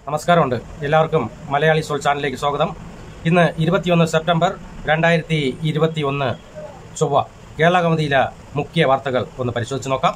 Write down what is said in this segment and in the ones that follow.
നമസ്കാരമുണ്ട് എല്ലാവർക്കും മലയാളി സോൾ ചാനലിലേക്ക് സ്വാഗതം ഇന്ന് ഇരുപത്തിയൊന്ന് സെപ്റ്റംബർ രണ്ടായിരത്തി ഇരുപത്തിയൊന്ന് ചൊവ്വ കേരള കൗമുദിയിലെ മുഖ്യ വാർത്തകൾ ഒന്ന് പരിശോധിച്ച് നോക്കാം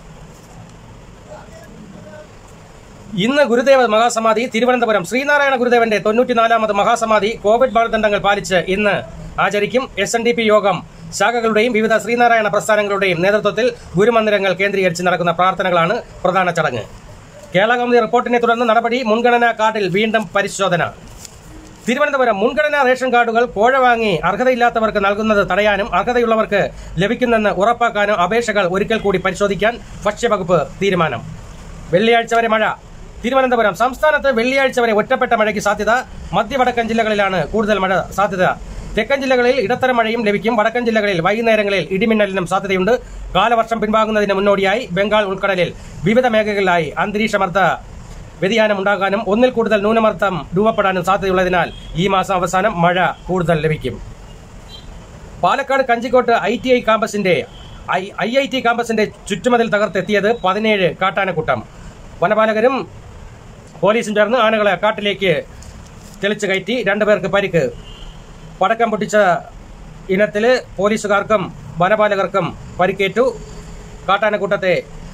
ഇന്ന് ഗുരുദേവ മഹാസമാധി തിരുവനന്തപുരം ശ്രീനാരായണ ഗുരുദേവന്റെ തൊണ്ണൂറ്റിനാലാമത് മഹാസമാധി കോവിഡ് മാനദണ്ഡങ്ങൾ പാലിച്ച് ഇന്ന് ആചരിക്കും എസ് എൻ ഡി പി യോഗം ശാഖകളുടെയും വിവിധ ശ്രീനാരായണ പ്രസ്ഥാനങ്ങളുടെയും നേതൃത്വത്തിൽ ഗുരുമന്ദിരങ്ങൾ കേന്ദ്രീകരിച്ച് നടക്കുന്ന പ്രാർത്ഥനകളാണ് പ്രധാന ചടങ്ങ് കേരള കൗമുദി റിപ്പോർട്ടിനെ തുടർന്ന് നടപടി മുൻഗണനാ കാർഡിൽ വീണ്ടും പരിശോധന തിരുവനന്തപുരം മുൻഗണനാ റേഷൻ കാർഡുകൾ കോഴ വാങ്ങി അർഹതയില്ലാത്തവർക്ക് നൽകുന്നത് തടയാനും അർഹതയുള്ളവർക്ക് ലഭിക്കുന്നെന്ന് ഉറപ്പാക്കാനും അപേക്ഷകൾ ഒരിക്കൽ കൂടി പരിശോധിക്കാൻ ഭക്ഷ്യവകുപ്പ് തീരുമാനം വെള്ളിയാഴ്ച വരെ മഴ തിരുവനന്തപുരം സംസ്ഥാനത്ത് വെള്ളിയാഴ്ച വരെ ഒറ്റപ്പെട്ട മഴയ്ക്ക് സാധ്യത മധ്യവടക്കൻ ജില്ലകളിലാണ് കൂടുതൽ മഴ സാധ്യത തെക്കൻ ജില്ലകളിൽ ഇടത്തരം മഴയും ലഭിക്കും വടക്കൻ ജില്ലകളിൽ വൈകുന്നേരങ്ങളിൽ ഇടിമിന്നലിനും സാധ്യതയുണ്ട് കാലവർഷം പിൻവാങ്ങുന്നതിന് മുന്നോടിയായി ബംഗാൾ ഉൾക്കടലിൽ വിവിധ മേഖലകളിലായി അന്തരീക്ഷമർദ്ദ വ്യതിയാനം ഉണ്ടാകാനും ഒന്നിൽ കൂടുതൽ ന്യൂനമർദ്ദം രൂപപ്പെടാനും സാധ്യതയുള്ളതിനാൽ ഈ മാസം അവസാനം മഴ കൂടുതൽ ലഭിക്കും Palakkad Kanjikode I T I കാമ്പസിന്റെ ഐ ഐ ടി കാമ്പസിന്റെ ചുറ്റുമതിൽ തകർത്തെത്തിയത് പതിനേഴ് കാട്ടാനക്കൂട്ടം വനപാലകരും പോലീസും ചേർന്ന് ആനകളെ കാട്ടിലേക്ക് തെളിച്ചു കയറ്റി രണ്ടുപേർക്ക് പരിക്ക് പടക്കം പൊട്ടിച്ച ഇനത്തില് പോലീസുകാർക്കും വനപാലകർക്കും പരിക്കേറ്റു കാട്ടാനക്കൂട്ടത്തെ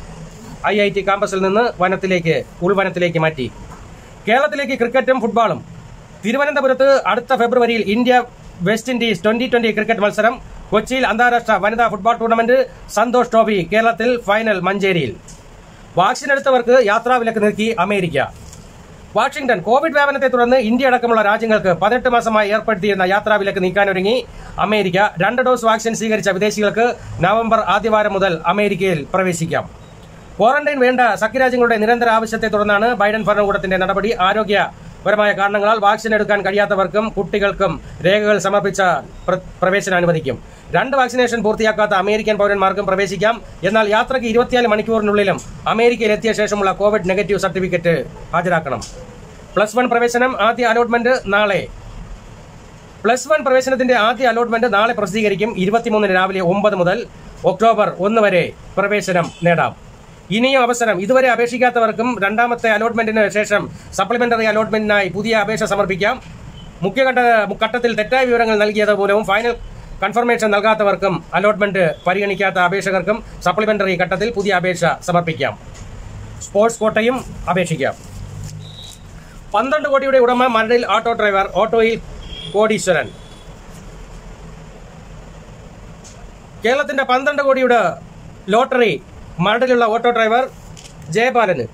ഐ ഐ ടി കാമ്പസിൽ നിന്ന് വനത്തിലേക്ക് ഉൾവനത്തിലേക്ക് മാറ്റി കേരളത്തിലേക്ക് ക്രിക്കറ്റും ഫുട്ബോളും തിരുവനന്തപുരത്ത് അടുത്ത ഫെബ്രുവരിയിൽ India West Indies twenty twenty cricket മത്സരം കൊച്ചിയിൽ അന്താരാഷ്ട്ര വനിതാ ഫുട്ബോൾ ടൂർണമെന്റ് സന്തോഷ് ട്രോഫി കേരളത്തിൽ ഫൈനൽ മഞ്ചേരിയിൽ വാക്സിൻ എടുത്തവർക്ക് യാത്രാവിലക്ക് നീക്കി അമേരിക്ക വാഷിംഗ്ടൺ കോവിഡ് വ്യാപനത്തെ തുടർന്ന് ഇന്ത്യ അടക്കമുള്ള രാജ്യങ്ങൾക്ക് പതിനെട്ട് മാസമായി ഏർപ്പെടുത്തിയിരുന്ന യാത്രാവിലക്ക് നീക്കാനൊരുങ്ങി അമേരിക്ക രണ്ട് ഡോസ് വാക്സിൻ സ്വീകരിച്ച വിദേശികൾക്ക് നവംബർ ആദ്യവാരം മുതൽ അമേരിക്കയിൽ പ്രവേശിക്കാം ക്വാറന്റൈൻ വേണ്ട സഖ്യരാജ്യങ്ങളുടെ നിരന്തര ആവശ്യത്തെ തുടർന്നാണ് ബൈഡൻ ഭരണകൂടത്തിന്റെ നടപടി ആരോഗ്യപരമായ കാരണങ്ങളാൽ വാക്സിൻ എടുക്കാൻ കഴിയാത്തവർക്കും കുട്ടികൾക്കും രേഖകൾ സമർപ്പിച്ച പ്ര- പ്രവേശനം അനുവദിക്കും രണ്ട് വാക്സിനേഷൻ പൂർത്തിയാക്കാത്ത അമേരിക്കൻ പൗരന്മാർക്കും പ്രവേശിക്കാം എന്നാൽ യാത്രയ്ക്ക് ഇരുപത്തിനാല് മണിക്കൂറിനുള്ളിലും അമേരിക്കയിൽ എത്തിയ ശേഷമുള്ള കോവിഡ് നെഗറ്റീവ് സർട്ടിഫിക്കറ്റ് ഹാജരാക്കണം പ്ലസ് വൺ പ്രവേശനം ആദ്യ അലോട്ട്മെന്റ് നാളെ പ്ലസ് വൺ പ്രവേശനത്തിന്റെ ആദ്യ അലോട്ട്മെന്റ് നാളെ പ്രസിദ്ധീകരിക്കും ഇരുപത്തിമൂന്നിന് രാവിലെ ഒമ്പത് മുതൽ ഒക്ടോബർ ഒന്ന് വരെ പ്രവേശനം നേടാം ഇനിയും അവസരം ഇതുവരെ അപേക്ഷിക്കാത്തവർക്കും രണ്ടാമത്തെ അലോട്ട്മെന്റിന് ശേഷം സപ്ലിമെന്ററി അലോട്ട്മെന്റിനായി പുതിയ അപേക്ഷ സമർപ്പിക്കാം മുഖ്യഘട്ട ഘട്ടത്തിൽ തെറ്റായ വിവരങ്ങൾ നൽകിയത് മൂലവും ഫൈനൽ കൺഫർമേഷൻ നൽകാത്തവർക്കും അലോട്ട്മെന്റ് പരിഗണിക്കാത്ത അപേക്ഷകർക്കും സപ്ലിമെന്ററി ഘട്ടത്തിൽ പുതിയ അപേക്ഷ സമർപ്പിക്കാം സ്പോർട്സ് കോട്ടയും അപേക്ഷിക്കാം പന്ത്രണ്ട് കോടിയുടെ ഉടമ മരടിൽ ഓട്ടോ ഡ്രൈവർ ഓട്ടോയിൽ കോടീശ്വരൻ കേരളത്തിന്റെ പന്ത്രണ്ട് കോടിയുടെ ലോട്ടറി മരടിലുള്ള ഓട്ടോ ഡ്രൈവർ ജയപാലന്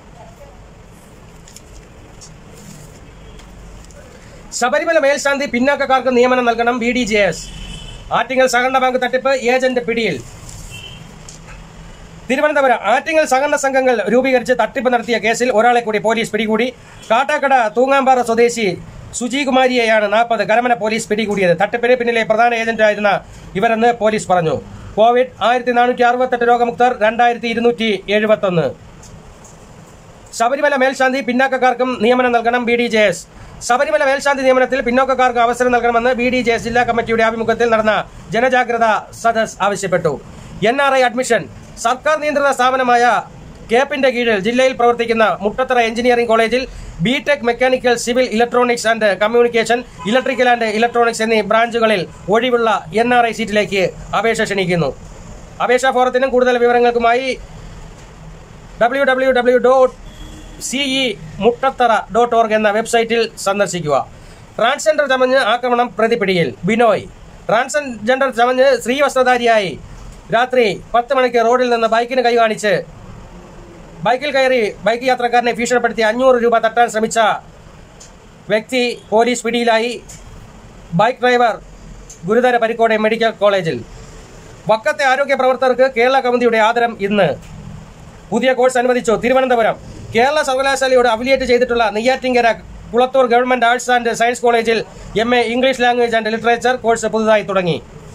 ശബരിമല മേൽശാന്തി പിന്നാക്കക്കാർക്ക് നിയമനം നൽകണം B D J S Attingal സഹകരണ ബാങ്ക് തട്ടിപ്പ് ഏജന്റ് പിടിയിൽ തിരുവനന്തപുരം ആറ്റിങ്ങൽ സഹകരണ സംഘങ്ങൾ രൂപീകരിച്ച് തട്ടിപ്പ് നടത്തിയ കേസിൽ ഒരാളെ കൂടി പോലീസ് പിടികൂടി കാട്ടാക്കട തൂങ്ങാമ്പാറ സ്വദേശി സുജികുമാരിയെയാണ് നാൽപ്പത് കരമന പോലീസ് പിടികൂടിയത് തട്ടിപ്പിന് പിന്നിലെ പ്രധാന ഏജന്റായിരുന്ന ഇവരെന്ന് പോലീസ് പറഞ്ഞു കോവിഡ് ആയിരത്തി നാനൂറ്റി അറുപത്തെട്ട് രോഗമുക്തർ രണ്ടായിരത്തി ഇരുന്നൂറ്റി എഴുപത്തൊന്ന് ശബരിമല മേൽശാന്തി പിന്നാക്കക്കാർക്കും നിയമനം നൽകണം B D J S Sabarimala മേൽശാന്തി നിയമനത്തിൽ പിന്നോക്കക്കാർക്ക് അവസരം നൽകണമെന്ന് ബി ഡി ജെ എസ് ജില്ലാ കമ്മിറ്റിയുടെ ആഭിമുഖ്യത്തിൽ നടന്ന ജനജാഗ്രത സദസ് ആവശ്യപ്പെട്ടു എൻ ആർ ഐ അഡ്മിഷൻ സർക്കാർ നിയന്ത്രിത സ്ഥാപനമായ കേപ്പിന്റെ കീഴിൽ ജില്ലയിൽ പ്രവർത്തിക്കുന്ന മുട്ടത്തറ എഞ്ചിനീയറിംഗ് കോളേജിൽ B tech mechanical civil electronics and communication electrical and electronics എന്നീ ബ്രാഞ്ചുകളിൽ ഒഴിവുള്ള എൻ ആർ ഐ സീറ്റിലേക്ക് അപേക്ഷ ക്ഷണിക്കുന്നു അപേക്ഷാ ഫോറത്തിനും കൂടുതൽ വിവരങ്ങൾക്കുമായി W W W dot CE Muttathara dot org എന്ന വെബ്സൈറ്റിൽ സന്ദർശിക്കുക ട്രാൻസ്ജെൻഡർ ചമഞ്ഞ് ആക്രമണം പ്രതിപിടിയിൽ ബിനോയ് ട്രാൻസ്ജെൻഡർ ചമഞ്ഞ് സ്ത്രീ വസ്ത്രധാരിയായി രാത്രി പത്ത് മണിക്ക് റോഡിൽ നിന്ന് ബൈക്കിന് കൈ കാണിച്ച് ബൈക്കിൽ കയറി ബൈക്ക് യാത്രക്കാരനെ ഭീഷണിപ്പെടുത്തി അഞ്ഞൂറ് രൂപ തട്ടാൻ ശ്രമിച്ച വ്യക്തി പോലീസ് പിടിയിലായി ബൈക്ക് ഡ്രൈവർ ഗുരുതര പരിക്കോടെ മെഡിക്കൽ കോളേജിൽ വക്കത്തെ ആരോഗ്യ പ്രവർത്തകർക്ക് കേരള കൗമുദിയുടെ ആദരം ഇന്ന് പുതിയ കോഴ്സ് അനുവദിച്ചു തിരുവനന്തപുരം കേരള സർവകലാശാലയോട് അഫിലിയേറ്റ് ചെയ്തിട്ടുള്ള Neyyattinkara Kulathur government arts and science കോളേജിൽ M A English language and literature course പുതുതായി തുടങ്ങി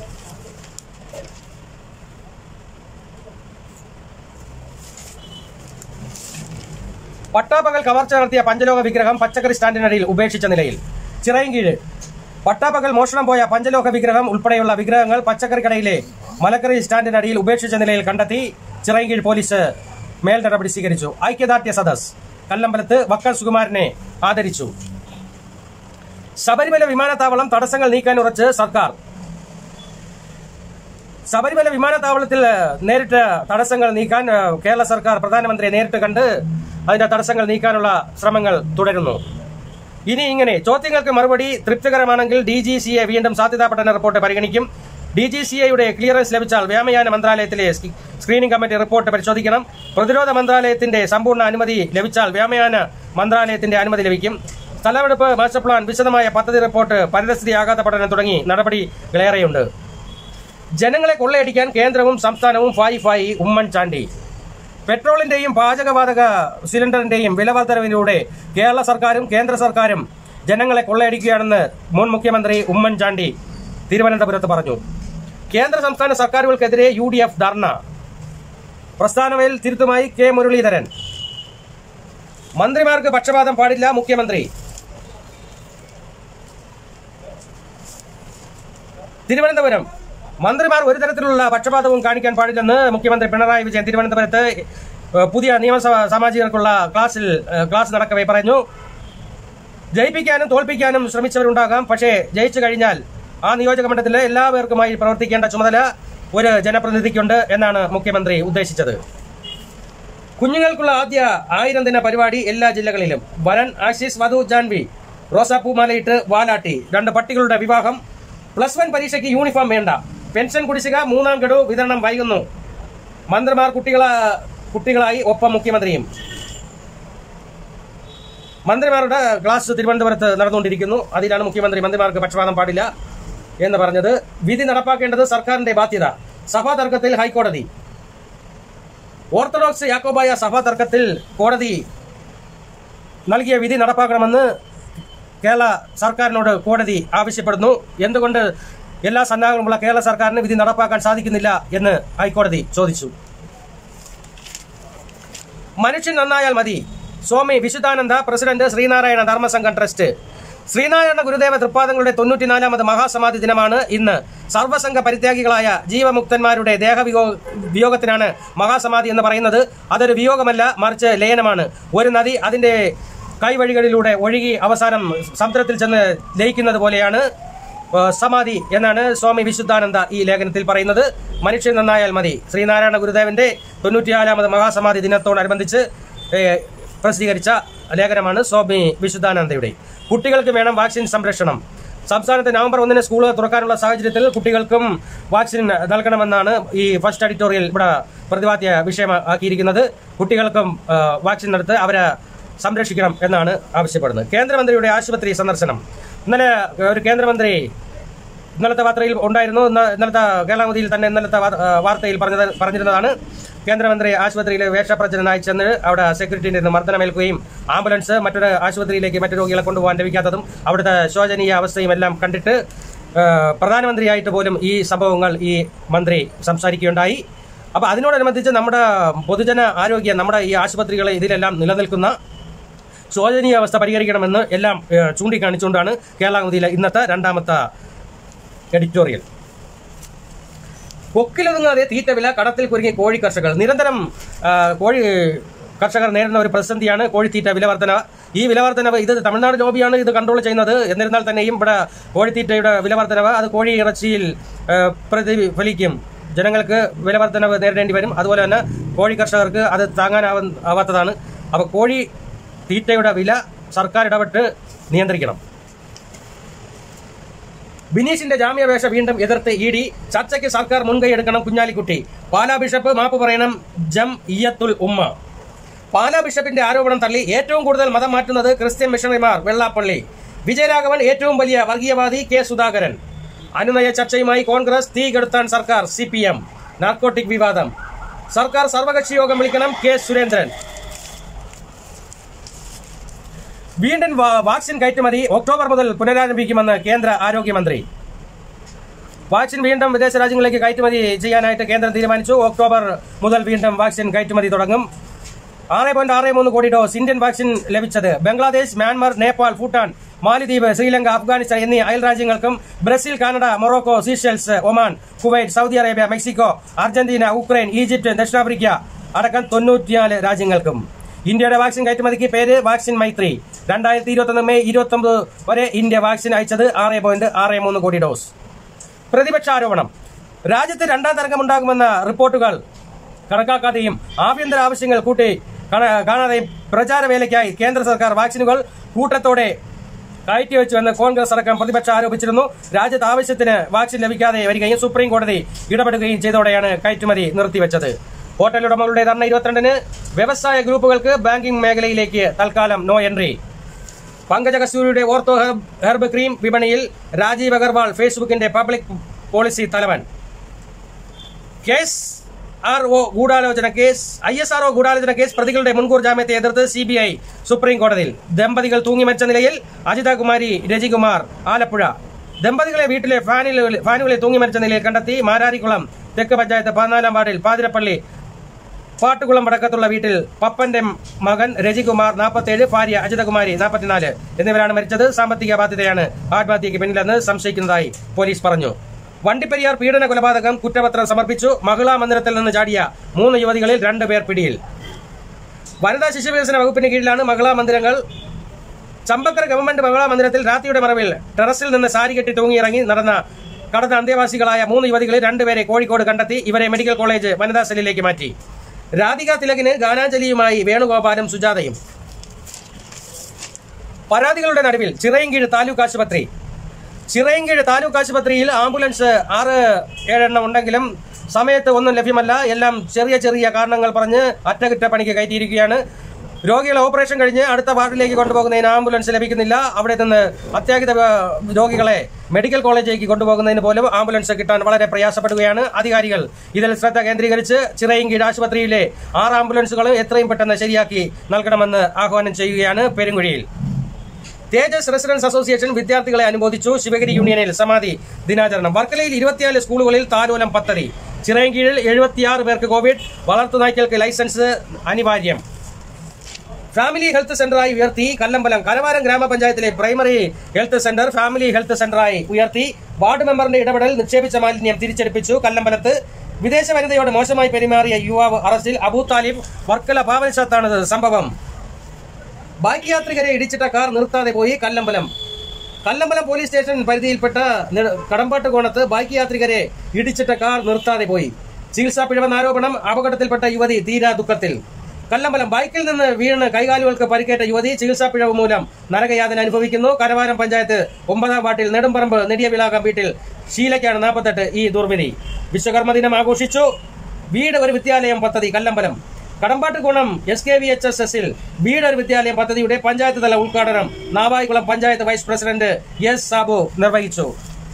പട്ടാപ്പകൽ കവർച്ച നടത്തിയ പഞ്ചലോക വിഗ്രഹം പച്ചക്കറി സ്റ്റാൻഡിനടിയിൽ ഉപേക്ഷിച്ച നിലയിൽ ചിറയൻകീഴ് പട്ടാപ്പകൽ മോഷണം പോയ പഞ്ചലോക വിഗ്രഹം ഉൾപ്പെടെയുള്ള വിഗ്രഹങ്ങൾ പച്ചക്കറി കടയിലെ മലക്കറി സ്റ്റാൻഡിനടിയിൽ ഉപേക്ഷിച്ച നിലയിൽ കണ്ടെത്തി ചിറയൻകീഴ് പോലീസ് മേൽ നടപടി സ്വീകരിച്ചു ഐക്യദാർഢ്യ സദസ് കല്ലമ്പലത്ത് വക്കൽ സുകുമാരനെ ആദരിച്ചു ശബരിമല വിമാനത്താവളം തടസ്സങ്ങൾ നീക്കാൻ ഉറച്ച് സർക്കാർ ശബരിമല വിമാനത്താവളത്തിൽ നേരിട്ട് തടസ്സങ്ങൾ നീക്കാൻ ഏഹ്, കേരള സർക്കാർ പ്രധാനമന്ത്രിയെ നേരിട്ട് കണ്ട് അതിന്റെ തടസ്സങ്ങൾ നീക്കാനുള്ള ശ്രമങ്ങൾ തുടരുന്നു ഇനി ഇങ്ങനെ ചോദ്യങ്ങൾക്ക് മറുപടി തൃപ്തികരമാണെങ്കിൽ ഡി ജി സി എ വീണ്ടും സാധ്യതാ പഠന റിപ്പോർട്ട് പരിഗണിക്കും ഡി ജി സി എയുടെ ക്ലിയറൻസ് ലഭിച്ചാൽ വ്യോമയാന മന്ത്രാലയത്തിലെ സ്കി- സ്ക്രീനിംഗ് കമ്മിറ്റി റിപ്പോർട്ട് പരിശോധിക്കണം പ്രതിരോധ മന്ത്രാലയത്തിന്റെ സമ്പൂർണ്ണ അനുമതി ലഭിച്ചാൽ വ്യോമയാന മന്ത്രാലയത്തിന്റെ അനുമതി ലഭിക്കും സ്ഥലമെടുപ്പ് മാസ്റ്റർ പ്ലാൻ വിശദമായ പദ്ധതി റിപ്പോർട്ട് പരിസ്ഥിതി ആഘാത പഠനം തുടങ്ങി നടപടികളേറെയുണ്ട് ജനങ്ങളെ കൊള്ളയടിക്കാൻ കേന്ദ്രവും സംസ്ഥാനവും ഫായി ഫായി ഉമ്മൻചാണ്ടി പെട്രോളിന്റെയും പാചകവാതക സിലിണ്ടറിന്റെയും വില വർധനവിലൂടെ കേരള സർക്കാരും കേന്ദ്ര സർക്കാരും ജനങ്ങളെ കൊള്ളയടിക്കുകയാണെന്ന് മുൻ മുഖ്യമന്ത്രി ഉമ്മൻചാണ്ടി തിരുവനന്തപുരത്ത് പറഞ്ഞു കേന്ദ്ര സംസ്ഥാന സർക്കാരുകൾക്കെതിരെ യു ഡി എഫ് ധർണ പ്രസ്ഥാനവയിൽ തിരുത്തുമായി കെ മുരളീധരൻ മന്ത്രിമാർക്ക് പക്ഷപാതം പാടില്ല മുഖ്യമന്ത്രി തിരുവനന്തപുരം മന്ത്രിമാർ ഒരു തരത്തിലുള്ള പക്ഷപാതവും കാണിക്കാൻ പാടില്ലെന്ന് മുഖ്യമന്ത്രി പിണറായി വിജയൻ തിരുവനന്തപുരത്ത് ഏഹ്, പുതിയ നിയമസഭ സാമാജികർക്കുള്ള ക്ലാസ്സിൽ ഏഹ്, ക്ലാസ് നടക്കവേ പറഞ്ഞു ജയിപ്പിക്കാനും തോൽപ്പിക്കാനും ശ്രമിച്ചവരുണ്ടാകാം പക്ഷേ ജയിച്ചു കഴിഞ്ഞാൽ ആ നിയോജക മണ്ഡലത്തിലെ എല്ലാവർക്കുമായി പ്രവർത്തിക്കേണ്ട ചുമതല ഒരു ജനപ്രതിനിധിക്കുണ്ട് എന്നാണ് മുഖ്യമന്ത്രി ഉദ്ദേശിച്ചത് കുഞ്ഞുങ്ങൾക്കുള്ള ആദ്യ ആയിരം ദിന പരിപാടി എല്ലാ ജില്ലകളിലും വരൻ ആശീസ് വധു ജാൻവി റോസാപ്പൂ മാലയിട്ട് വാലാട്ടി രണ്ട് പട്ടികളുടെ വിവാഹം പ്ലസ് വൺ പരീക്ഷയ്ക്ക് യൂണിഫോം വേണ്ട പെൻഷൻ കുടിശ്ശിക മൂന്നാം ഗഡു വിതരണം വൈകുന്നു മന്ത്രിമാർ കുട്ടികളെ കുട്ടികളായി ഒപ്പം മുഖ്യമന്ത്രിയും മന്ത്രിമാരുടെ ക്ലാസ് തിരുവനന്തപുരത്ത് നടന്നുകൊണ്ടിരിക്കുന്നു അതിലാണ് മുഖ്യമന്ത്രി മന്ത്രിമാർക്ക് പക്ഷപാതം പാടില്ല എന്ന് പറഞ്ഞത് വിധി നടപ്പാക്കേണ്ടത് സർക്കാരിന്റെ ബാധ്യത സഭാ തർക്കത്തിൽ ഹൈക്കോടതി ഓർത്തഡോക്സ് യാക്കോബായ സഭാ തർക്കത്തിൽ കോടതി നൽകിയ വിധി നടപ്പാക്കണമെന്ന് കേരള സർക്കാരിനോട് കോടതി ആവശ്യപ്പെടുന്നു എന്തുകൊണ്ട് എല്ലാ സന്നാഹങ്ങളുമുള്ള കേരള സർക്കാരിന് വിധി നടപ്പാക്കാൻ സാധിക്കുന്നില്ല എന്ന് ഹൈക്കോടതി ചോദിച്ചു മനുഷ്യൻ നന്നായാൽ മതി സ്വാമി വിശുദ്ധാനന്ദ പ്രസിഡന്റ് ശ്രീനാരായണ ധർമ്മസംഘം ട്രസ്റ്റ് ശ്രീനാരായണ ഗുരുദേവ തൃപ്പാദങ്ങളുടെ തൊണ്ണൂറ്റിനാലാമത് മഹാസമാധി ദിനമാണ് ഇന്ന് സർവസംഘ പരിത്യാഗികളായ ജീവമുക്തന്മാരുടെ ദേഹവിയോ വിയോഗത്തിനാണ് മഹാസമാധി എന്ന് പറയുന്നത് അതൊരു വിയോഗമല്ല മറിച്ച് ലയനമാണ് ഒരു നദി അതിന്റെ കൈവഴികളിലൂടെ ഒഴുകി അവസാനം സമുദ്രത്തിൽ ചെന്ന് ലയിക്കുന്നത് പോലെയാണ് ഏഹ് സമാധി എന്നാണ് സ്വാമി വിശുദ്ധാനന്ദ ഈ ലേഖനത്തിൽ പറയുന്നത് മനുഷ്യൻ നന്നായാൽ മതി ശ്രീനാരായണ ഗുരുദേവന്റെ തൊണ്ണൂറ്റിനാലാമത് മഹാസമാധി ദിനത്തോടനുബന്ധിച്ച് ഏഹ് പ്രസിദ്ധീകരിച്ച ലേഖനമാണ് സ്വാമി വിശുദ്ധാനന്ദയുടെ കുട്ടികൾക്ക് വേണം വാക്സിൻ സംരക്ഷണം സംസ്ഥാനത്ത് നവംബർ ഒന്നിന് സ്കൂളുകൾ തുറക്കാനുള്ള സാഹചര്യത്തിൽ കുട്ടികൾക്കും വാക്സിൻ നൽകണമെന്നാണ് ഈ ഫസ്റ്റ് എഡിറ്റോറിയൽ ഇവിടെ പ്രതിപാദ്യ വിഷയമാക്കിയിരിക്കുന്നത് കുട്ടികൾക്കും ആ, വാക്സിൻ എടുത്ത് അവരെ സംരക്ഷിക്കണം എന്നാണ് ആവശ്യപ്പെടുന്നത് കേന്ദ്രമന്ത്രിയുടെ ആശുപത്രി സന്ദർശനം ഇന്നലെ ഒരു കേന്ദ്രമന്ത്രി ഇന്നലത്തെ വാർത്തയിൽ ഉണ്ടായിരുന്നു ഇന്ന- ഇന്നലത്തെ കേരളമതിയിൽ തന്നെ ഇന്നലത്തെ വാർ- ആ, വാർത്തയിൽ പറഞ്ഞത് പറഞ്ഞിരുന്നതാണ് കേന്ദ്രമന്ത്രി ആശുപത്രിയിലെ വേഷപ്രചരനായി ചെന്ന് അവിടെ സെക്യൂരിറ്റിയിൽ നിന്ന് മർദ്ദനമേൽക്കുകയും ആംബുലൻസ് മറ്റൊരു ആശുപത്രിയിലേക്ക് മറ്റു രോഗികളെ കൊണ്ടുപോകാൻ ലഭിക്കാത്തതും അവിടുത്തെ ശോചനീയ അവസ്ഥയും എല്ലാം കണ്ടിട്ട് ആ, പ്രധാനമന്ത്രിയായിട്ട് പോലും ഈ സംഭവങ്ങൾ ഈ മന്ത്രി സംസാരിക്കുകയുണ്ടായി അപ്പൊ അതിനോടനുബന്ധിച്ച് നമ്മുടെ പൊതുജന ആരോഗ്യം നമ്മുടെ ഈ ആശുപത്രികളെ ഇതിലെല്ലാം നിലനിൽക്കുന്ന ശോചനീയ അവസ്ഥ പരിഹരിക്കണമെന്ന് എല്ലാം ഏഹ്, ചൂണ്ടിക്കാണിച്ചുകൊണ്ടാണ് കേരള കൗമുദിയിലെ ഇന്നത്തെ രണ്ടാമത്തെ എഡിറ്റോറിയൽ കൊക്കിലൊതുങ്ങാതെ തീറ്റ വില കടത്തിൽ കുരുങ്ങി കോഴി കർഷകർ നിരന്തരം ആ, കോഴി കർഷകർ നേരിടുന്ന ഒരു പ്രതിസന്ധിയാണ് കോഴിത്തീറ്റ വില വർധന ഈ വില വർധനവ് ഇത് തമിഴ്നാട് ലോബിയാണ് ഇത് കൺട്രോൾ ചെയ്യുന്നത് എന്നിരുന്നാൽ തന്നെയും ഇവിടെ കോഴിത്തീറ്റയുടെ വില വർധനവ് അത് കോഴി ഇറച്ചിയിൽ ആ, പ്രതിഫലിക്കും ജനങ്ങൾക്ക് വില വർധനവ് നേരിടേണ്ടി വരും അതുപോലെ തന്നെ കോഴി കർഷകർക്ക് അത് താങ്ങാനാവ ആവാത്തതാണ് അപ്പോൾ കോഴി തീറ്റയുടെ വില സർക്കാർ ഇടപെട്ട് നിയന്ത്രിക്കണം ബിനീഷിന്റെ ജാമ്യാപേക്ഷ വീണ്ടും എതിർത്ത് ഇ ഡി ചർച്ചയ്ക്ക് സർക്കാർ മുൻകൈ എടുക്കണം കുഞ്ഞാലിക്കുട്ടി പാലാ ബിഷപ്പ് മാപ്പ് പറയണം ജം ഇയ്യത്തുൽ ഉമ്മ പാലാ ബിഷപ്പിന്റെ ആരോപണം തള്ളി ഏറ്റവും കൂടുതൽ മതം മാറ്റുന്നത് ക്രിസ്ത്യൻ മിഷണറിമാർ വെള്ളാപ്പള്ളി വിജയരാഘവൻ ഏറ്റവും വലിയ വർഗീയവാദി കെ സുധാകരൻ അനുനയ ചർച്ചയുമായി കോൺഗ്രസ് തീ കെടുത്താൻ സർക്കാർ സി പി എം നാർക്കോട്ടിക് വിവാദം സർക്കാർ സർവകക്ഷി യോഗം വിളിക്കണം കെ സുരേന്ദ്രൻ വീണ്ടും വാ- വാക്സിൻ കയറ്റുമതി ഒക്ടോബർ മുതൽ പുനരാരംഭിക്കുമെന്ന് കേന്ദ്ര ആരോഗ്യമന്ത്രി വാക്സിൻ വീണ്ടും വിദേശ രാജ്യങ്ങളിലേക്ക് കയറ്റുമതി ചെയ്യാനായിട്ട് കേന്ദ്രം തീരുമാനിച്ചു ഒക്ടോബർ മുതൽ വീണ്ടും വാക്സിൻ കയറ്റുമതി തുടങ്ങും ആറ് പോയിന്റ് ആറ് മൂന്ന് കോടി ഡോസ് ഇന്ത്യൻ വാക്സിൻ ലഭിച്ചത് ബംഗ്ലാദേശ് മ്യാൻമർ നേപ്പാൾ ഭൂട്ടാൻ മാലിദ്വീപ് ശ്രീലങ്ക അഫ്ഗാനിസ്ഥാൻ എന്നീ അയൽ രാജ്യങ്ങൾക്കും Brazil Canada Morocco Seychelles Oman Kuwait Saudi Arabia Mexico Argentina Ukraine Egypt ദക്ഷിണാഫ്രിക്ക അടക്കം തൊണ്ണൂറ്റിനാല് രാജ്യങ്ങൾക്കും ഇന്ത്യയുടെ വാക്സിൻ കയറ്റുമതിക്ക് പേര് വാക്സിൻ മൈത്രി രണ്ടായിരത്തി ഇരുപത്തൊന്ന് മെയ് ഇരുപത്തൊമ്പത് വരെ ഇന്ത്യ വാക്സിൻ അയച്ചത് ആറ് പോയിന്റ് ആറ് മൂന്ന് കോടി ഡോസ് പ്രതിപക്ഷ ആരോപണം രാജ്യത്ത് രണ്ടാം തരംഗമുണ്ടാകുമെന്ന റിപ്പോർട്ടുകൾ കണക്കാക്കാതെയും ആഭ്യന്തര ആവശ്യങ്ങൾ കൂട്ടി കാണ- കാണാതെയും പ്രചാരവേലയ്ക്കായി കേന്ദ്ര സർക്കാർ വാക്സിനുകൾ കൂട്ടത്തോടെ കയറ്റിവെച്ചുവെന്ന് കോൺഗ്രസ് അടക്കം പ്രതിപക്ഷം ആരോപിച്ചിരുന്നു രാജ്യത്ത് ആവശ്യത്തിന് വാക്സിൻ ലഭിക്കാതെ വരികയും സുപ്രീം കോടതി ഇടപെടുകയും ചെയ്തോടെയാണ് കയറ്റുമതി നിർത്തിവെച്ചത് ഹോട്ടൽ ഉടമകളുടെ ധർണ ഇരുപത്തിരണ്ടിന് വ്യവസായ ഗ്രൂപ്പുകൾക്ക് ബാങ്കിംഗ് മേഖലയിലേക്ക് തൽക്കാലം നോ എൻട്രി പങ്കജ കസ്തൂരിയുടെ ഓർത്തോ ഹെർബ് ഹെർബ് ക്രീം വിപണിയിൽ രാജീവ് അഗർവാൾ ഫേസ്ബുക്കിന്റെ പബ്ലിക് പോളിസി തലവൻ കേസ് ആർ ഒ ഗൂഢാലോചന case I S R O ഗൂഢാലോചന കേസ് പ്രതികളുടെ മുൻകൂർ ജാമ്യത്തെ എതിർത്ത് സി ബി ഐ സുപ്രീം കോടതിയിൽ ദമ്പതികൾ തൂങ്ങിമരിച്ച നിലയിൽ അജിതകുമാരി രജികുമാർ ആലപ്പുഴ ദമ്പതികളെ വീട്ടിലെ ഫാനിൽ ഫാനുകളിൽ തൂങ്ങിമരിച്ച നിലയിൽ കണ്ടെത്തി മാരാരിക്കുളം തെക്ക് പഞ്ചായത്ത് പതിനാലാം വാർഡിൽ പാതിരപ്പള്ളി പാട്ടുകുളം വടക്കത്തുള്ള വീട്ടിൽ പപ്പന്റെ മകൻ രജികുമാർ നാൽപ്പത്തേഴ് ഭാര്യ അജിതകുമാരി നാൽപ്പത്തിനാല് എന്നിവരാണ് മരിച്ചത് സാമ്പത്തിക ബാധ്യതയാണ് ആത്മഹത്യയ്ക്ക് പിന്നിലെന്ന് സംശയിക്കുന്നതായി പോലീസ് പറഞ്ഞു വണ്ടിപ്പെരിയാർ പീഡന കൊലപാതകം കുറ്റപത്രം സമർപ്പിച്ചു മഹിളാ മന്ദിരത്തിൽ നിന്ന് ചാടിയ മൂന്ന് യുവതികളിൽ രണ്ടുപേർ പിടിയിൽ വനിതാ ശിശുവികസന വകുപ്പിന് കീഴിലാണ് മഹിളാ മന്ദിരങ്ങൾ ചമ്പക്കര ഗവൺമെന്റ് മഹിളാ മന്ദിരത്തിൽ രാത്രിയുടെ മറവിൽ ടെറസിൽ നിന്ന് സാരി കെട്ടി തൂങ്ങിയിറങ്ങി നടന്ന കടന്ന അന്തേവാസികളായ മൂന്ന് യുവതികളിൽ രണ്ടുപേരെ കോഴിക്കോട് കണ്ടെത്തി ഇവരെ മെഡിക്കൽ കോളേജ് വനിതാ സെല്ലിലേക്ക് മാറ്റി രാധിക തിലകിന് ഗാനാഞ്ജലിയുമായി വേണുഗോപാലും സുജാതയും പരാതികളുടെ നടുവിൽ ചിറയൻകീഴ് താലൂക്ക് ആശുപത്രി ചിറയൻകീഴ് താലൂക്ക് ആശുപത്രിയിൽ ആംബുലൻസ് ആറ് ഏഴെണ്ണം ഉണ്ടെങ്കിലും സമയത്ത് ഒന്നും ലഭ്യമല്ല എല്ലാം ചെറിയ ചെറിയ കാരണങ്ങൾ പറഞ്ഞ് അറ്റകുറ്റപ്പണിക്ക് കയറ്റിയിരിക്കുകയാണ് രോഗികളെ ഓപ്പറേഷൻ കഴിഞ്ഞ് അടുത്ത വാർഡിലേക്ക് കൊണ്ടുപോകുന്നതിന് ആംബുലൻസ് ലഭിക്കുന്നില്ല അവിടെ നിന്ന് അത്യാഹിത ഏഹ്, രോഗികളെ മെഡിക്കൽ കോളേജിലേക്ക് കൊണ്ടുപോകുന്നതിന് പോലും ആംബുലൻസ് കിട്ടാൻ വളരെ പ്രയാസപ്പെടുകയാണ് അധികാരികൾ ഇതിൽ ശ്രദ്ധ കേന്ദ്രീകരിച്ച് ചിറയൻകീഴ് ആശുപത്രിയിലെ ആറ് ആംബുലൻസുകൾ എത്രയും പെട്ടെന്ന് ശരിയാക്കി നൽകണമെന്ന് ആഹ്വാനം ചെയ്യുകയാണ് പെരുങ്കുഴിയിൽ തേജസ് റെസിഡൻസ് അസോസിയേഷൻ വിദ്യാർത്ഥികളെ അനുമോദിച്ചു ശിവഗിരി യൂണിയനിൽ സമാധി ദിനാചരണം വർക്കലയിൽ ഇരുപത്തിനാല് സ്കൂളുകളിൽ താലോലം പദ്ധതി ചിറയൻകീഴിൽ എഴുപത്തിയാറ് പേർക്ക് കോവിഡ് വളർത്തുനായ്ക്കൾക്ക് ലൈസൻസ് അനിവാര്യം ഫാമിലി ഹെൽത്ത് സെന്ററായി ഉയർത്തി കല്ലമ്പലം കരവാരം ഗ്രാമപഞ്ചായത്തിലെ primary health centre family health സെന്ററായി ഉയർത്തി വാർഡ് മെമ്പറിന്റെ ഇടപെടൽ നിക്ഷേപിച്ച മാലിന്യം തിരിച്ചെടുപ്പിച്ചു കല്ലമ്പലത്ത് വിദേശ വനിതയോട് മോശമായി പെരുമാറിയ യുവാവ് അറസ്റ്റിൽ അബൂ താലിബ് വർക്കല ഭാവനശത്താണ് സംഭവം ബൈക്ക് യാത്രികരെ ഇടിച്ചിട്ട കാർ നിർത്താതെ പോയി കല്ലമ്പലം കല്ലമ്പലം പോലീസ് സ്റ്റേഷൻ പരിധിയിൽപ്പെട്ട നി- കടമ്പാട്ട് കോണത്ത് ബൈക്ക് യാത്രികരെ ഇടിച്ചിട്ട കാർ നിർത്താതെ പോയി ചികിത്സാ പിഴവെന്ന ആരോപണം അപകടത്തിൽപ്പെട്ട യുവതി തീരാ ദുഃഖത്തിൽ കല്ലമ്പലം ബൈക്കിൽ നിന്ന് വീണ് കൈകാലുകൾക്ക് പരിക്കേറ്റ യുവതി ചികിത്സാ പിഴവ് മൂലം നരകയാതന അനുഭവിക്കുന്നു കരവാരം പഞ്ചായത്ത് ഒമ്പതാം വാർഡിൽ നെടുമ്പറമ്പ് നെടിയവിലാകം വീട്ടിൽ ഷീലയ്ക്കാണ് നാൽപ്പത്തെട്ട് ഈ ദുർവിധി വിശ്വകർമ്മ ദിനം ആഘോഷിച്ചു വീട് ഒരു വിദ്യാലയം പദ്ധതി കല്ലമ്പലം കടമ്പാട്ട് ഗുണം S K V H S എസിൽ വീട് ഒരു വിദ്യാലയം പദ്ധതിയുടെ പഞ്ചായത്ത് തല ഉദ്ഘാടനം Navaikulam panchayat vice president S Sabu നിർവഹിച്ചു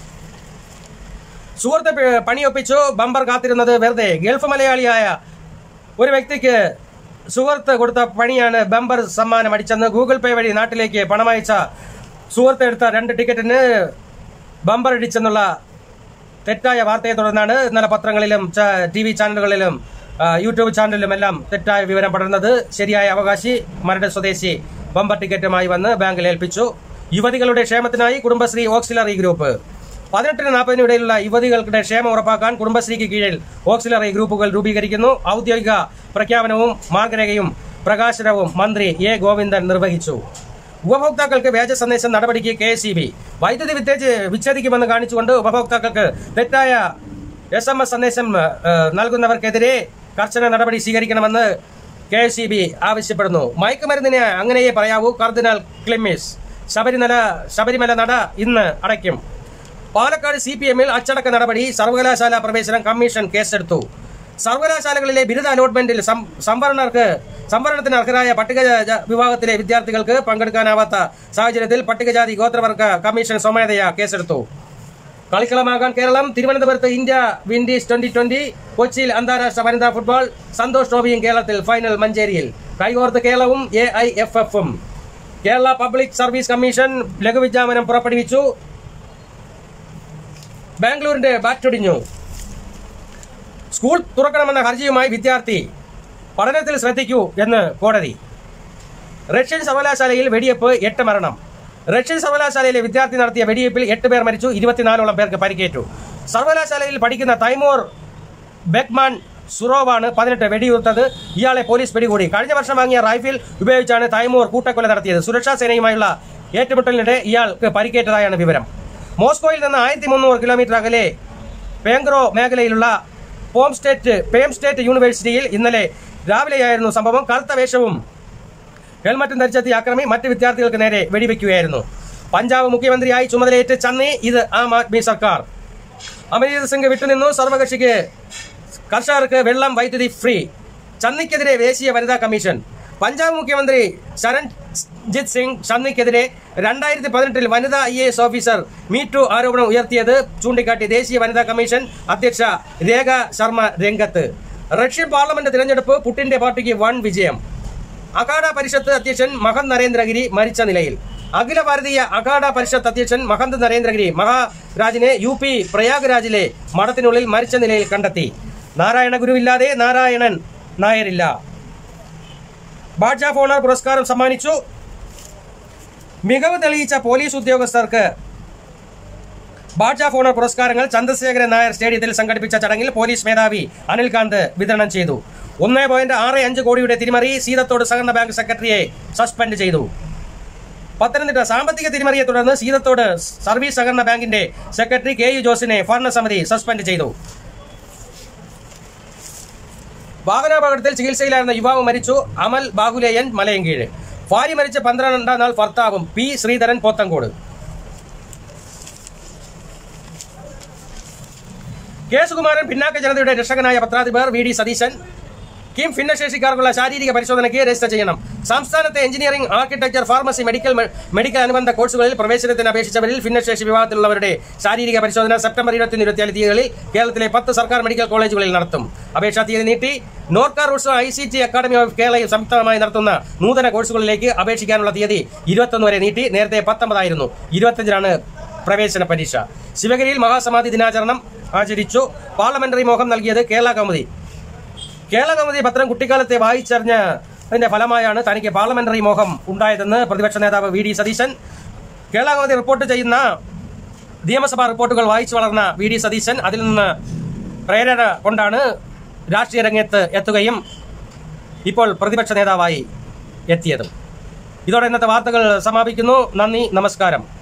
സുഹൃത്ത് പ- പണിയൊപ്പിച്ചു ബമ്പർ കാത്തിരുന്നത് വെറുതെ ഗൾഫ് മലയാളിയായ ഒരു വ്യക്തിക്ക് സുഹൃത്ത് കൊടുത്ത പണിയാണ് ബമ്പർ സമ്മാനം അടിച്ചെന്ന് ഗൂഗിൾ പേ വഴി നാട്ടിലേക്ക് പണമയച്ച സുഹൃത്ത് എടുത്ത രണ്ട് ടിക്കറ്റിന് ബമ്പർ ഇടിച്ചെന്നുള്ള തെറ്റായ വാർത്തയെ തുടർന്നാണ് ഇന്നലെ പത്രങ്ങളിലും ടി വി ചാനലുകളിലും ആ, യൂട്യൂബ് ചാനലിലും എല്ലാം തെറ്റായ വിവരം പടർന്നത് ശരിയായ അവകാശി മരട് സ്വദേശി ബമ്പർ ടിക്കറ്റുമായി വന്ന് ബാങ്കിൽ ഏൽപ്പിച്ചു യുവതികളുടെ ക്ഷേമത്തിനായി കുടുംബശ്രീ ഓക്സിലറി ഗ്രൂപ്പ് പതിനെട്ടിന് നാൽപ്പതിനും ഇടയിലുള്ള യുവതികളുടെ ക്ഷേമം ഉറപ്പാക്കാൻ കുടുംബശ്രീക്ക് കീഴിൽ ഓക്സിലറി ഗ്രൂപ്പുകൾ രൂപീകരിക്കുന്നു ഔദ്യോഗിക പ്രഖ്യാപനവും മാർഗരേഖയും പ്രകാശനവും മന്ത്രി എ ഗോവിന്ദൻ നിർവഹിച്ചു ഉപഭോക്താക്കൾക്ക് വ്യാജ സന്ദേശം നടപടിക്ക് കെ എസ് വൈദ്യുതി വിത്തേജ് വിച്ഛേദിക്കുമെന്ന് കാണിച്ചുകൊണ്ട് ഉപഭോക്താക്കൾക്ക് തെറ്റായ എസ് എം എസ് സന്ദേശം ഏഹ്, നൽകുന്നവർക്കെതിരെ കർശന നടപടി സ്വീകരിക്കണമെന്ന് കെ എസ് ആവശ്യപ്പെടുന്നു മയക്കുമരുന്നിനെ അങ്ങനെയേ പറയാവൂ കർദിനാൾ ക്ലിമ്മിസ് ശബരിമല ശബരിമല നട ഇന്ന് അടയ്ക്കും പാലക്കാട് സി പി എമ്മിൽ അച്ചടക്ക നടപടി സർവകലാശാല പ്രവേശനം കമ്മീഷൻ കേസെടുത്തു സർവകലാശാലകളിലെ ബിരുദ അലോട്ട്മെന്റിൽ സം- സംവരണർക്ക് സംവരണത്തിന് അർഹരായ പട്ടികജാതി വിഭാഗത്തിലെ വിദ്യാർത്ഥികൾക്ക് പങ്കെടുക്കാനാവാത്ത സാഹചര്യത്തിൽ പട്ടികജാതി ഗോത്രവർഗ കമ്മീഷൻ സ്വമേധയാ കേസെടുത്തു കളിക്കളമാകാൻ കേരളം തിരുവനന്തപുരത്ത് ഇന്ത്യ വിൻഡീസ് ട്വന്റി ട്വന്റി കൊച്ചിയിൽ അന്താരാഷ്ട്ര വനിതാ ഫുട്ബോൾ സന്തോഷ് ട്രോഫിയും കേരളത്തിൽ ഫൈനൽ മഞ്ചേരിയിൽ കൈകോർത്ത് കേരളവും എ ഐ എഫ് എഫും കേരള പബ്ലിക് സർവീസ് കമ്മീഷൻ ലഘുവിജ്ഞാപനം പുറപ്പെടുവിച്ചു ബാംഗ്ലൂരിന്റെ ബാറ്റൊടിഞ്ഞു സ്കൂൾ തുറക്കണമെന്ന ഹർജിയുമായി വിദ്യാർത്ഥി പഠനത്തിൽ ശ്രദ്ധിക്കൂ എന്ന് കോടതി റഷ്യൻ സർവകലാശാലയിൽ വെടിവെപ്പ് എട്ട് മരണം റഷ്യൻ സർവകലാശാലയിലെ വിദ്യാർത്ഥി നടത്തിയ വെടിവെപ്പിൽ എട്ട് പേർ മരിച്ചു ഇരുപത്തിനാലോളം പേർക്ക് പരിക്കേറ്റു സർവകലാശാലയിൽ പഠിക്കുന്ന തൈമൂർ ബെക്മാൻ സുറോവാണ് പതിനെട്ട് വെടിയുറുത്തത് ഇയാളെ പോലീസ് പിടികൂടി കഴിഞ്ഞ വർഷം വാങ്ങിയ റൈഫിൾ ഉപയോഗിച്ചാണ് തൈമൂർ കൂട്ടക്കൊല നടത്തിയത് സുരക്ഷാ സേനയുമായുള്ള ഏറ്റുമുട്ടലിനിടെ ഇയാൾക്ക് പരിക്കേറ്റതായാണ് വിവരം മോസ്കോയിൽ നിന്ന് ആയിരത്തി മുന്നൂറ് കിലോമീറ്റർ അകലെ പേങ്ക്രോ മേഖലയിലുള്ള പോം സ്റ്റേറ്റ് പേം സ്റ്റേറ്റ് യൂണിവേഴ്സിറ്റിയിൽ ഇന്നലെ രാവിലെയായിരുന്നു സംഭവം കറുത്ത വേഷവും ഹെൽമറ്റും ധരിച്ചെത്തിയ അക്രമി മറ്റ് വിദ്യാർത്ഥികൾക്ക് നേരെ വെടിവെക്കുകയായിരുന്നു പഞ്ചാബ് മുഖ്യമന്ത്രിയായി ചുമതലയേറ്റ ചന്നി ഇത് ആം ആദ്മി സർക്കാർ അമരീത് സിംഗ് വിട്ടുനിന്നു സർവകക്ഷിക്ക് കർഷകർക്ക് വെള്ളം വൈദ്യുതി ഫ്രീ ചന്നിക്കെതിരെ ദേശീയ വനിതാ കമ്മീഷൻ പഞ്ചാബ് മുഖ്യമന്ത്രി ശരൺജിത് സിംഗ് ചന്നിക്കെതിരെ രണ്ടായിരത്തി പതിനെട്ടിൽ വനിതാ I A S officer me too ആരോപണം ഉയർത്തിയത് ചൂണ്ടിക്കാട്ടി ദേശീയ വനിതാ കമ്മീഷൻ അധ്യക്ഷ രേഖ ശർമ്മ രംഗത്ത് റഷ്യൻ പാർലമെന്റ് തിരഞ്ഞെടുപ്പ് പുട്ടിന്റെ പാർട്ടിക്ക് വൺ വിജയം അഖാഡ പരിഷത്ത് അധ്യക്ഷൻ മഹന്ത് നരേന്ദ്രഗിരി മരിച്ച നിലയിൽ അഖില ഭാരതീയ അഖാഡ പരിഷത്ത് അധ്യക്ഷൻ മഹന്ത് നരേന്ദ്രഗിരി മഹാരാജിനെ യു പി പ്രയാഗ്രാജിലെ മഠത്തിനുള്ളിൽ മരിച്ച നിലയിൽ കണ്ടെത്തി നാരായണ ഗുരുവില്ലാതെ നാരായണൻ നായരില്ല ബാഡ്ജ ഫോണർ പുരസ്കാരം സമ്മാനിച്ചു മികവ് തെളിയിച്ച പോലീസ് ഉദ്യോഗസ്ഥർക്ക് ബാഡ്ജ ഫോണർ പുരസ്കാരങ്ങൾ ചന്ദ്രശേഖരൻ നായർ സ്റ്റേഡിയത്തിൽ സംഘടിപ്പിച്ച ചടങ്ങിൽ പോലീസ് മേധാവി അനിൽകാന്ത് വിതരണം ചെയ്തു ഒന്ന് പോയിന്റ് ആറ് അഞ്ച് കോടിയുടെ തിരിമറി സീതത്തോട് സഹകരണ ബാങ്ക് സെക്രട്ടറിയെ സസ്പെൻഡ് ചെയ്തു പത്തനംതിട്ട സാമ്പത്തിക തിരിമറിയെ തുടർന്ന് സീതത്തോട് സർവീസ് സഹകരണ ബാങ്കിന്റെ സെക്രട്ടറി കെ യു ജോസിനെ ഭരണസമിതി സസ്പെൻഡ് ചെയ്തു വാഹനാപകടത്തിൽ ചികിത്സയിലായിരുന്ന യുവാവ് മരിച്ചു അമൽ ബാഹുലേയൻ മലയങ്കീഴ് ഭാര്യ മരിച്ച പന്ത്രണ്ടാം നാൾ ഭർത്താവും പി ശ്രീധരൻ പോത്തങ്കോട് കെ സുകുമാരൻ പിന്നാക്ക ജനതയുടെ രക്ഷകനായ പത്രാധിപർ വി ഡി സതീശൻ കിം ഭിന്നശേഷിക്കാർക്കുള്ള ശാരീരിക പരിശോധനയ്ക്ക് രജിസ്റ്റർ ചെയ്യണം സംസ്ഥാനത്തെ engineering architecture pharmacy medical medical അനുബന്ധ കോഴ്സുകളിൽ പ്രവേശനത്തിന് അപേക്ഷിച്ചവരിൽ ഭിന്നശേഷി വിഭാഗത്തിലുള്ളവരുടെ ശാരീരിക പരിശോധന സെപ്റ്റംബർ ഇരുപത്തിയൊന്ന് ഇരുപത്തിയാല് തീയതികളിൽ കേരളത്തിലെ പത്ത് സർക്കാർ മെഡിക്കൽ കോളേജുകളിൽ നടത്തും അപേക്ഷാ തീയതി നീട്ടി Norka roots I C T academy of കേരളയിൽ സംയുക്തമായി നടത്തുന്ന നൂതന കോഴ്സുകളിലേക്ക് അപേക്ഷിക്കാനുള്ള തീയതി ഇരുപത്തൊന്ന് വരെ നീട്ടി നേരത്തെ പത്തൊമ്പതായിരുന്നു ഇരുപത്തിയഞ്ചിനാണ് പ്രവേശന പരീക്ഷ ശിവഗിരിയിൽ മഹാസമാധി ദിനാചരണം ആചരിച്ചു പാർലമെന്ററി മോഹം നൽകിയത് കേരള കൗമുദി കേരള കൗമുദി പത്രം കുട്ടിക്കാലത്തെ വായിച്ചറിഞ്ഞ അതിന്റെ ഫലമായാണ് തനിക്ക് പാർലമെന്ററി മോഹം ഉണ്ടായതെന്ന് പ്രതിപക്ഷ നേതാവ് V D Satheesan Kerala Kaumudi report ചെയ്യുന്ന നിയമസഭാ റിപ്പോർട്ടുകൾ വായിച്ചു വളർന്ന വി ഡി സതീശൻ അതിൽ നിന്ന് പ്രേരണ കൊണ്ടാണ് രാഷ്ട്രീയ രംഗത്ത് എത്തുകയും ഇപ്പോൾ പ്രതിപക്ഷ നേതാവായി എത്തിയതും ഇതോടെ ഇന്നത്തെ വാർത്തകൾ സമാപിക്കുന്നു നന്ദി നമസ്കാരം